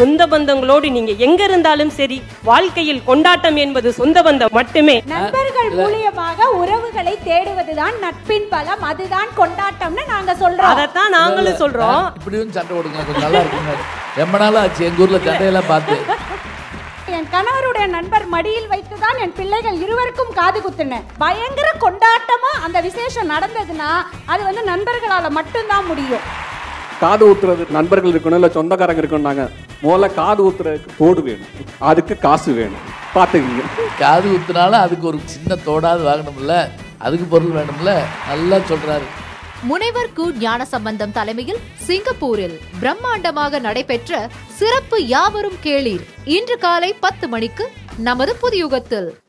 சொந்த பந்தங்களோடு நீங்க எங்க இருந்தாலும் சரி வாழ்க்கையில் கொண்டாட்டம் என்பது சொந்த பந்தம் மட்டுமே நண்பர்கள் மூலியமாக உறவுகளை தேடுவதுதான் நட்பின் பலம் அதுதான் கொண்டாட்டம்னு நாங்க சொல்றோம் அதைத்தான் நாங்களும் சொல்றோம் இப்படியும் சண்டை போடுங்க கொஞ்சம் நல்லா இருக்குங்க ரொம்ப நாள் ஆச்சு எங்க ஊர்ல சண்டையெல்லாம் பார்த்து என் கணவருடைய நண்பர் மடியில் வைத்துதான் என் பிள்ளைகள் இருவருக்கும் காது குத்துனேன் பயங்கர கொண்டாட்டமா அந்த விசேஷம் நடந்ததுன்னா அது வந்து நண்பர்களால மட்டும்தான் முடியும் காது ஊத்துறது நண்பர்கள் இருக்கணும் இல்லை சொந்தக்காரங்க இருக்கணும்னாங்க முதல்ல காது ஊத்துறதுக்கு தோடு வேணும் அதுக்கு காசு வேணும் பார்த்துக்கிங்க காது குத்துனாலும் அதுக்கு ஒரு சின்ன தோடாது வாங்கணும்ல அதுக்கு பொருள் வேணும்ல நல்லா சொல்றாரு முனைவர் கு ஞானசம்பந்தம் தலைமையில் சிங்கப்பூரில் பிரம்மாண்டமாக நடைபெற்ற சிறப்பு யாவரும் கேளீர் இன்று காலை பத்து மணிக்கு நமது புதியுகத்தில்